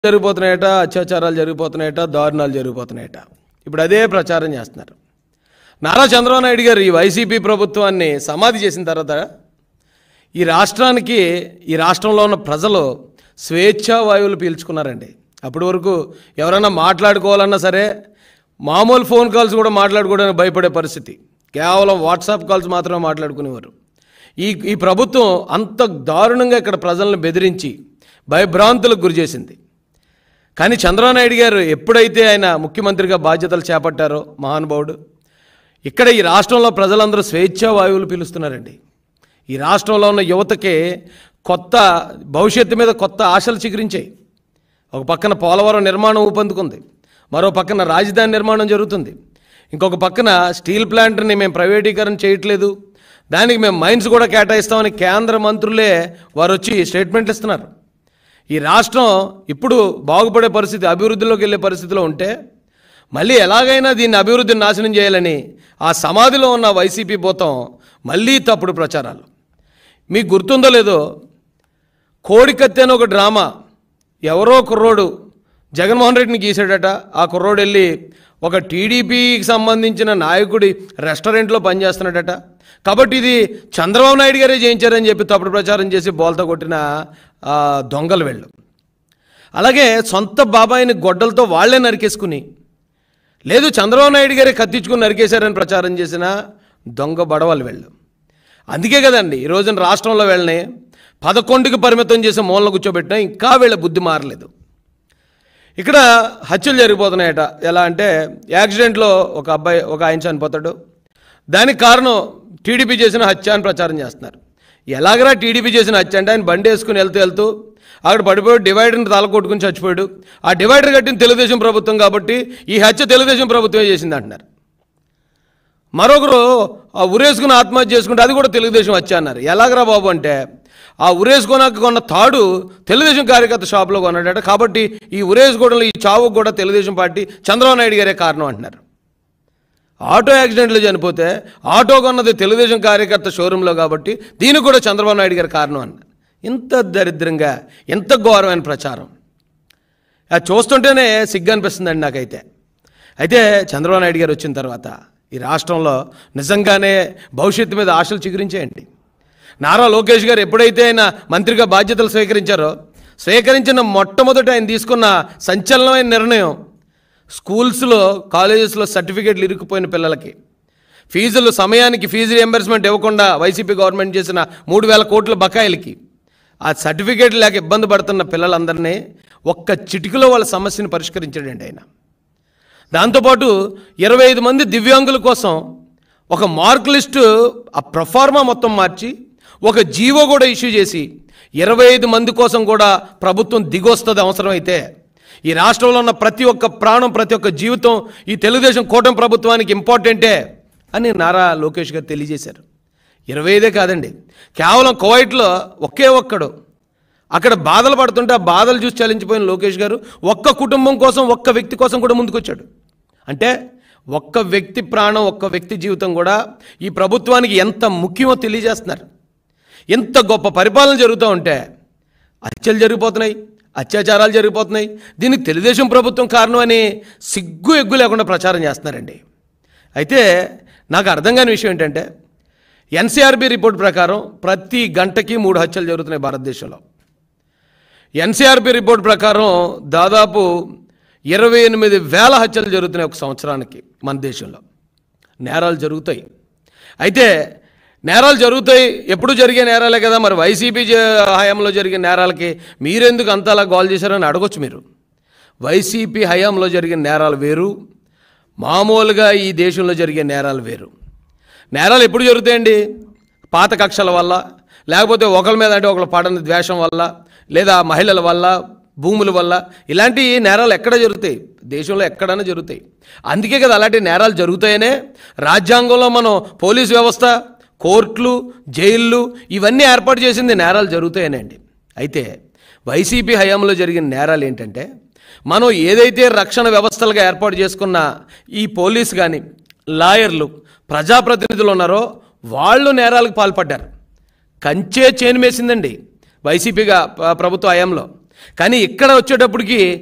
జరిగిపోతున్నాయట అత్యాచారాలు జరిగిపోతున్నాయట దారుణాలు జరిగిపోతున్నాయట ఇప్పుడు అదే ప్రచారం చేస్తున్నారు నారా చంద్రబాబు నాయుడు గారు ఈ వైసీపీ ప్రభుత్వాన్ని సమాధి చేసిన తర్వాత ఈ రాష్ట్రానికి ఈ రాష్ట్రంలో ఉన్న ప్రజలు స్వేచ్ఛా వాయువులు పీల్చుకున్నారండి అప్పటి వరకు ఎవరైనా మాట్లాడుకోవాలన్నా సరే మామూలు ఫోన్ కాల్స్ కూడా మాట్లాడుకోవడానికి భయపడే పరిస్థితి కేవలం వాట్సాప్ కాల్స్ మాత్రమే మాట్లాడుకునేవారు ఈ ఈ ప్రభుత్వం అంత దారుణంగా ఇక్కడ ప్రజలను బెదిరించి భయభ్రాంతులకు గురి చేసింది కానీ చంద్రబాబు నాయుడు గారు ఎప్పుడైతే ఆయన ముఖ్యమంత్రిగా బాధ్యతలు చేపట్టారో మహానుభావుడు ఇక్కడ ఈ రాష్ట్రంలో ప్రజలందరూ స్వేచ్ఛా వాయువులు పీలుస్తున్నారండి ఈ రాష్ట్రంలో ఉన్న యువతకి కొత్త భవిష్యత్తు మీద కొత్త ఆశలు చిగురించాయి ఒక పక్కన పోలవరం నిర్మాణం ఊపందుకుంది మరో పక్కన రాజధాని నిర్మాణం జరుగుతుంది ఇంకొక పక్కన స్టీల్ ప్లాంట్ని మేము ప్రైవేటీకరణ చేయట్లేదు దానికి మేము మైన్స్ కూడా కేటాయిస్తామని కేంద్ర మంత్రులే వారు వచ్చి స్టేట్మెంట్లు ఇస్తున్నారు ఈ రాష్ట్రం ఇప్పుడు బాగుపడే పరిస్థితి అభివృద్ధిలోకి వెళ్ళే పరిస్థితిలో ఉంటే మళ్ళీ ఎలాగైనా దీన్ని అభివృద్ధిని నాశనం చేయాలని ఆ సమాధిలో ఉన్న వైసీపీ భూతం మళ్ళీ తప్పుడు ప్రచారాలు మీకు గుర్తుందో లేదో కోడికత్తి అని ఒక డ్రామా ఎవరో కుర్రోడు జగన్మోహన్ రెడ్డిని గీసాడట ఆ కుర్రోడు వెళ్ళి ఒక టీడీపీకి సంబంధించిన నాయకుడి రెస్టారెంట్లో పనిచేస్తున్నాడట కాబట్టి ఇది చంద్రబాబు నాయుడు గారే చేయించారని చెప్పి తప్పుడు ప్రచారం చేసి బోల్తా కొట్టిన ఆ, దొంగలు వెళ్ళు అలాగే సొంత బాబాయిని గొడ్డలతో వాళ్లే నరికేసుకుని లేదు చంద్రబాబు నాయుడు గారే కత్తించుకుని నరికేశారని ప్రచారం చేసిన దొంగ బడవలు వెళ్ళు అందుకే కదండి ఈ రోజున రాష్ట్రంలో వెళ్ళని పదకొండుకి పరిమితం చేసి మూలన కూర్చోబెట్టినా ఇంకా వీళ్ళ బుద్ధి మారలేదు ఇక్కడ హత్యలు జరిగిపోతున్నాయట ఎలా అంటే యాక్సిడెంట్లో ఒక అబ్బాయి ఒక ఆయన చనిపోతాడు దానికి కారణం టీడీపీ చేసిన హత్య అని ప్రచారం చేస్తున్నారు ఎలాగరా టీడీపీ చేసిన హత్య అంటే ఆయన బండి వేసుకుని వెళ్తూ వెళ్తూ అక్కడ పడిపోయి డివైడర్ని తల కొట్టుకుని చచ్చిపోయాడు ఆ డివైడర్ కట్టిన తెలుగుదేశం ప్రభుత్వం కాబట్టి ఈ హత్య తెలుగుదేశం ప్రభుత్వమే చేసింది అంటున్నారు మరొకరు ఆ ఉరేసుకుని ఆత్మహత్య చేసుకుంటే అది కూడా తెలుగుదేశం వచ్చా అన్నారు ఎలాగరా బాబు అంటే ఆ ఉరేసుకోనాక కొన్న తాడు తెలుగుదేశం కార్యకర్త షాప్లో కొన్నాడట కాబట్టి ఈ ఉరేసుకోవడంలో ఈ చావుకు కూడా తెలుగుదేశం పార్టీ చంద్రబాబు నాయుడు గారే కారణం అంటున్నారు ఆటో యాక్సిడెంట్లో చనిపోతే ఆటో కొన్నది తెలుగుదేశం కార్యకర్త షోరూంలో కాబట్టి దీనికి కూడా చంద్రబాబు నాయుడు గారి కారణం అన్నారు ఇంత దరిద్రంగా ఎంత ఘోరమైన ప్రచారం అది చూస్తుంటేనే సిగ్గు అనిపిస్తుందండి నాకైతే అయితే చంద్రబాబు నాయుడు గారు వచ్చిన తర్వాత ఈ రాష్ట్రంలో నిజంగానే భవిష్యత్తు మీద ఆశలు చిగురించేయండి నారా లోకేష్ గారు ఎప్పుడైతే ఆయన మంత్రిగా బాధ్యతలు స్వీకరించారో స్వీకరించిన మొట్టమొదట ఆయన తీసుకున్న సంచలనమైన నిర్ణయం స్కూల్స్లో కాలేజెస్లో సర్టిఫికేట్లు ఇరుక్కుపోయిన పిల్లలకి ఫీజులు సమయానికి ఫీజు రియంబర్స్మెంట్ ఇవ్వకుండా వైసీపీ గవర్నమెంట్ చేసిన మూడు వేల కోట్ల బకాయిలకి ఆ సర్టిఫికేట్ లేక ఇబ్బంది పడుతున్న పిల్లలందరినీ ఒక్క చిటికలో వాళ్ళ సమస్యను పరిష్కరించాడండి ఆయన దాంతోపాటు ఇరవై ఐదు మంది దివ్యాంగుల కోసం ఒక మార్క్ లిస్టు ఆ ప్రొఫార్మా మొత్తం మార్చి ఒక జీవో కూడా ఇష్యూ చేసి ఇరవై ఐదు మంది కోసం కూడా ప్రభుత్వం దిగొస్తుంది అవసరమైతే ఈ రాష్ట్రంలో ఉన్న ప్రతి ఒక్క ప్రాణం ప్రతి ఒక్క జీవితం ఈ తెలుగుదేశం కూటమి ప్రభుత్వానికి ఇంపార్టెంటే అని నారా లోకేష్ గారు తెలియజేశారు ఇరవై ఐదే కాదండి కేవలం కువైట్లో ఒకే ఒక్కడు అక్కడ బాధలు పడుతుంటే ఆ బాధలు చూసి చలించిపోయిన లోకేష్ గారు ఒక్క కుటుంబం కోసం ఒక్క వ్యక్తి కోసం కూడా ముందుకొచ్చాడు అంటే ఒక్క వ్యక్తి ప్రాణం ఒక్క వ్యక్తి జీవితం కూడా ఈ ప్రభుత్వానికి ఎంత ముఖ్యమో తెలియజేస్తున్నారు ఎంత గొప్ప పరిపాలన జరుగుతూ ఉంటే హత్యలు జరిగిపోతున్నాయి అత్యాచారాలు జరిగిపోతున్నాయి దీనికి తెలుగుదేశం ప్రభుత్వం కారణం అని సిగ్గు ఎగ్గు లేకుండా ప్రచారం చేస్తున్నారండి అయితే నాకు అర్థం కాని విషయం ఏంటంటే ఎన్సీఆర్బీ రిపోర్ట్ ప్రకారం ప్రతి గంటకి మూడు హత్యలు జరుగుతున్నాయి భారతదేశంలో ఎన్సీఆర్బీ రిపోర్ట్ ప్రకారం దాదాపు ఇరవై ఎనిమిది వేల హత్యలు జరుగుతున్నాయి ఒక సంవత్సరానికి మన దేశంలో నేరాలు జరుగుతాయి అయితే నేరాలు జరుగుతాయి ఎప్పుడు జరిగే నేరాలే కదా మరి వైసీపీ జ- హయాంలో జరిగే నేరాలకి మీరెందుకు అంతలా గోల్ చేశారని అడగొచ్చు మీరు వైసీపీ హయాంలో జరిగిన నేరాలు వేరు మామూలుగా ఈ దేశంలో జరిగే నేరాలు వేరు నేరాలు ఎప్పుడు జరుగుతాయండి పాత కక్షల వల్ల లేకపోతే ఒకరి మీద అంటే ఒకరు పడని ద్వేషం వల్ల లేదా మహిళల వల్ల భూముల వల్ల ఇలాంటి నేరాలు ఎక్కడ జరుగుతాయి దేశంలో ఎక్కడైనా జరుగుతాయి అందుకే కదా అలాంటి నేరాలు జరుగుతాయనే రాజ్యాంగంలో మనం పోలీస్ వ్యవస్థ కోర్టులు జైళ్ళు ఇవన్నీ ఏర్పాటు చేసింది నేరాలు జరుగుతాయనండి అయితే వైసీపీ హయాంలో జరిగిన నేరాలు ఏంటంటే మనం ఏదైతే రక్షణ వ్యవస్థలుగా ఏర్పాటు చేసుకున్న ఈ పోలీస్ కానీ లాయర్లు ప్రజాప్రతినిధులు ఉన్నారో వాళ్ళు నేరాలకు పాల్పడ్డారు కంచే చేను వేసిందండి వైసీపీగా ప- ప్రభుత్వ హయాంలో కానీ ఇక్కడ వచ్చేటప్పటికి